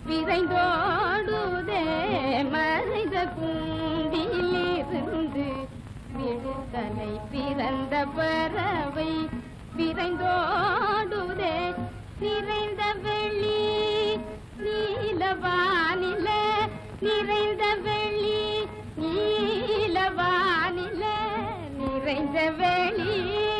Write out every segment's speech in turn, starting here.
விரைந்தோடுதே மறைந்த கூண்டிலிருந்து விடுதலை பிறந்த பறவை விரைந்தோடுதே நிறைந்த வெளி நீலவானில நிறைந்த வெளி நீலவானில நிறைந்த வெளி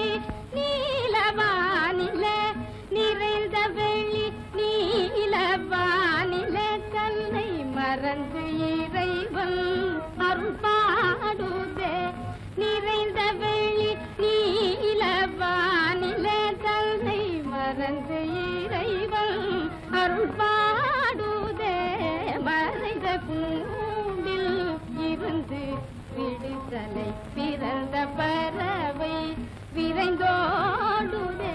நீலவானில நிறைந்த வெளி நீலவானில கல்லை மறந்து இறைவன் அருள் பாடுதே நிறைந்த வெளி நீலவானில கல்லை மறந்து இறைவன் அருள் பாடுதே மறைந்த கூண்டில் இருந்து விடுதலை பிறந்த பறவை விரைந்தோடுதே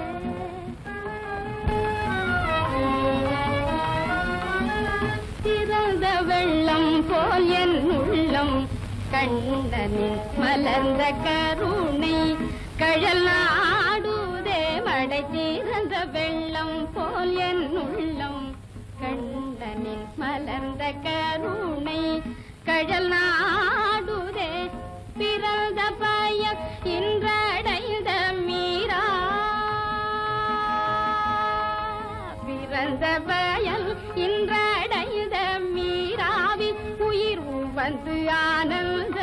திறந்த வெள்ளம் போல் என் உள்ளம் கண்டனின் மலர்ந்த கருணை கழல் நாடுதே மடை திறந்த வெள்ளம் போல் என் உள்ளம் கண்டனின் மலர்ந்த கருணை கழல் நாடுதே பிறந்த பயம் இன்றடைந்த மீரா பிறந்த வயல் இன்றடைந்த மீராவில் உயிர் வந்து ஆனந்த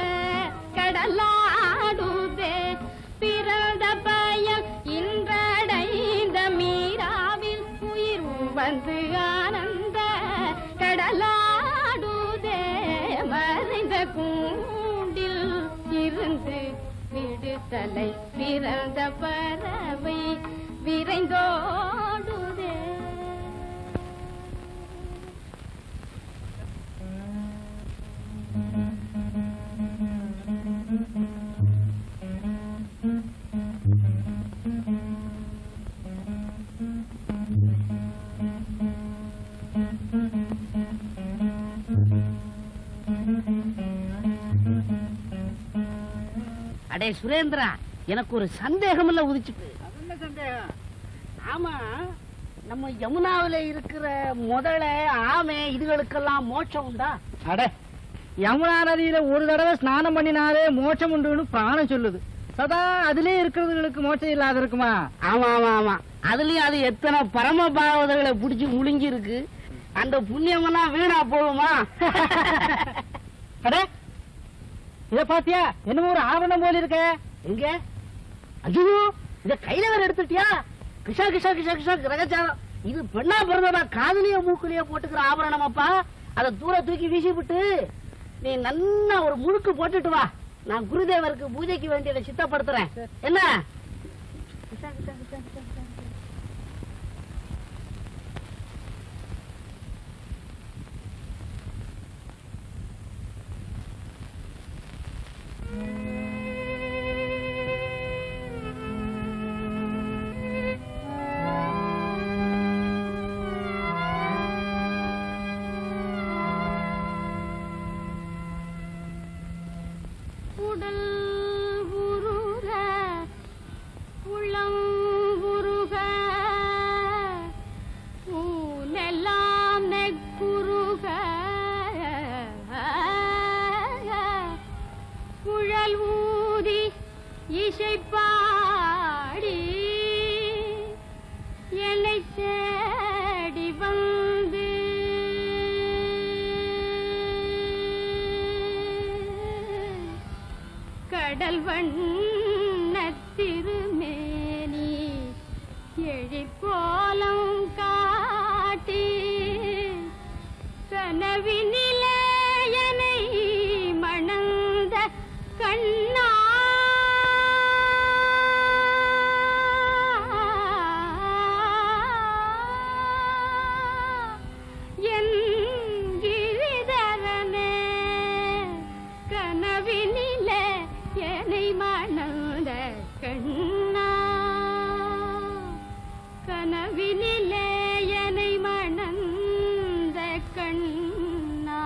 கடலாடுதே பிறந்த பயம் இன்றடைந்த மீராவில் உயிர் வந்து ஆனந்த கடலாடுதே மறைந்த கூண்டில் இருந்து விடுதலை பிறந்த பறவை விரைந்தோடுதே அடே சுரேந்திரா எனக்கு ஒரு சந்தேகம் இல்ல உதிச்சுட்டு என்ன சந்தேகம் ஆமா நம்ம யமுனாவில இருக்கிற முதல ஆமை இதுகளுக்கெல்லாம் மோட்சம் உண்டா அட யமுனா நதியில ஒரு தடவை ஸ்நானம் பண்ணினாலே மோட்சம் உண்டுன்னு பிராணம் சொல்லுது சதா அதிலே இருக்கிறவங்களுக்கு மோட்சம் இல்லாத இருக்குமா ஆமா ஆமா ஆமா அதுலயும் அது எத்தனை பரம பாவதர்களை புடிச்சு முழுங்கி இருக்கு அந்த புண்ணியமெல்லாம் வீணா போகுமா அட இத பாத்தியா என்னமோ ஒரு ஆவணம் போல இருக்க எங்க ஐயோ இத கையில வேற எடுத்துட்டியா கிஷா கிஷா கிஷா கிஷா கிரகச்சாரம் இது பெண்ணா பிறந்ததா காதுலயே மூக்குலயே போட்டுக்கிற ஆபரணம் அப்பா அத தூர தூக்கி வீசி விட்டு நீ நல்லா ஒரு முழுக்கு போட்டுட்டு வா நான் குருதேவருக்கு பூஜைக்கு வேண்டியதை சித்தப்படுத்துறேன் என்ன உடல் உருக உள்ளம் உருக ஊலெல்லாம் நெக்குருக குழல் ஊதி இசைப்பாடி என்னை தேடி வந்து கடல் வண்ண திருமேனி எழிற்கோலம் காட்டி கனவினிலே என்னை மணந்த கண்ணா என் கிரிதரனே கனவினிலே என்னை மணந்த கண்ணா கனவினிலே என்னை மணந்த கண்ணா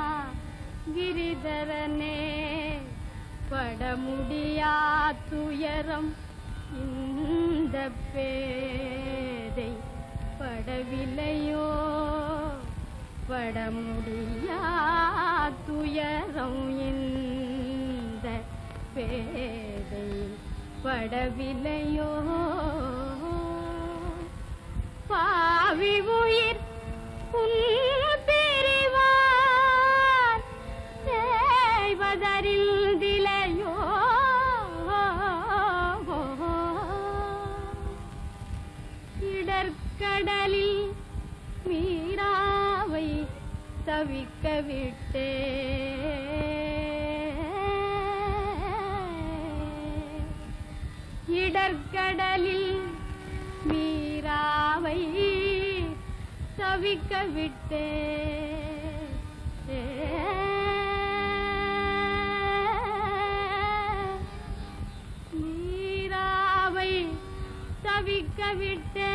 கிரிதரனே பட முடியா துயரம் இந்த பேதை படவில்லையோ படமுடியா துயரம் இந்த பேதை படவில்லையோ பாவி உயிர் உன் பிரிவார் செய்வதறிந்திலையோ இடர்கடலில் மீராவை தவிக்க விட்டே இடர்கடலில் மீராவை தவிக்க விட்டே மீராவை தவிக்க விட்டே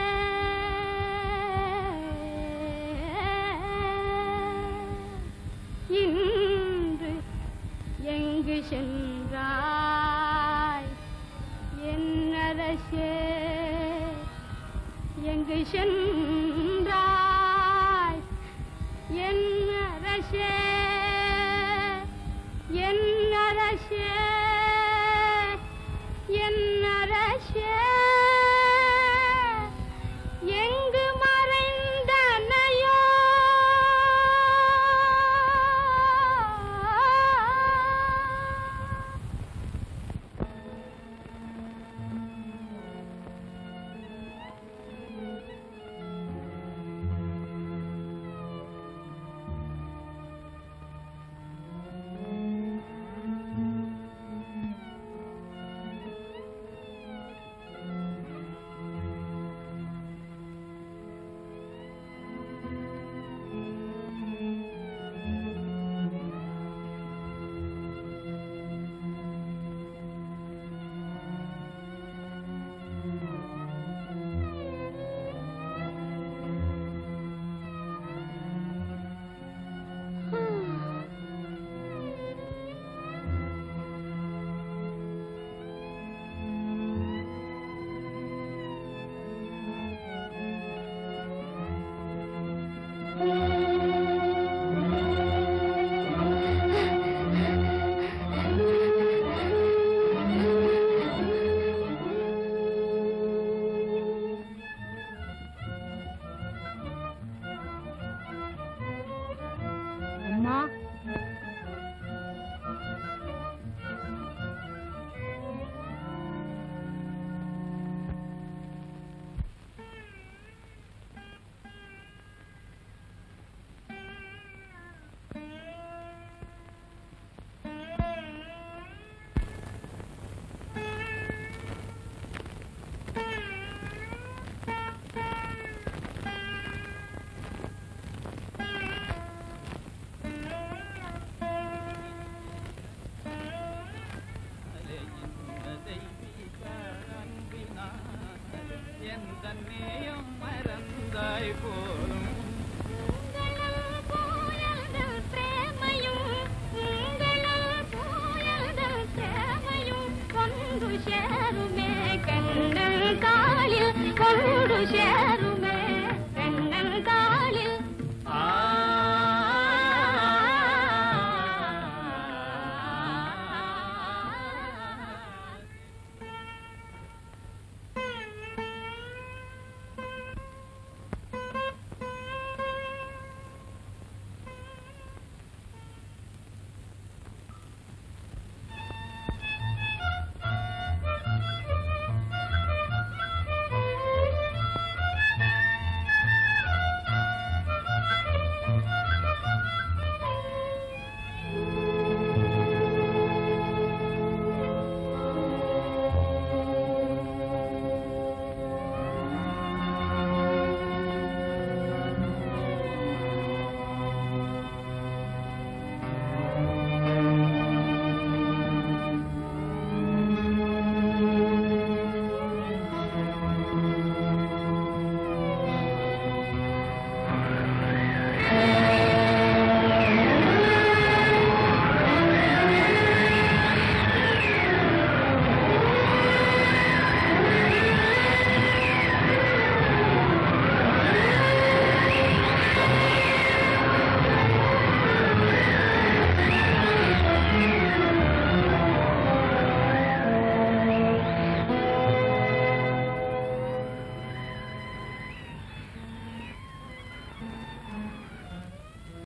இன்று எங்கு சென்றாய் என் அரசே எங்கு சென்றாய்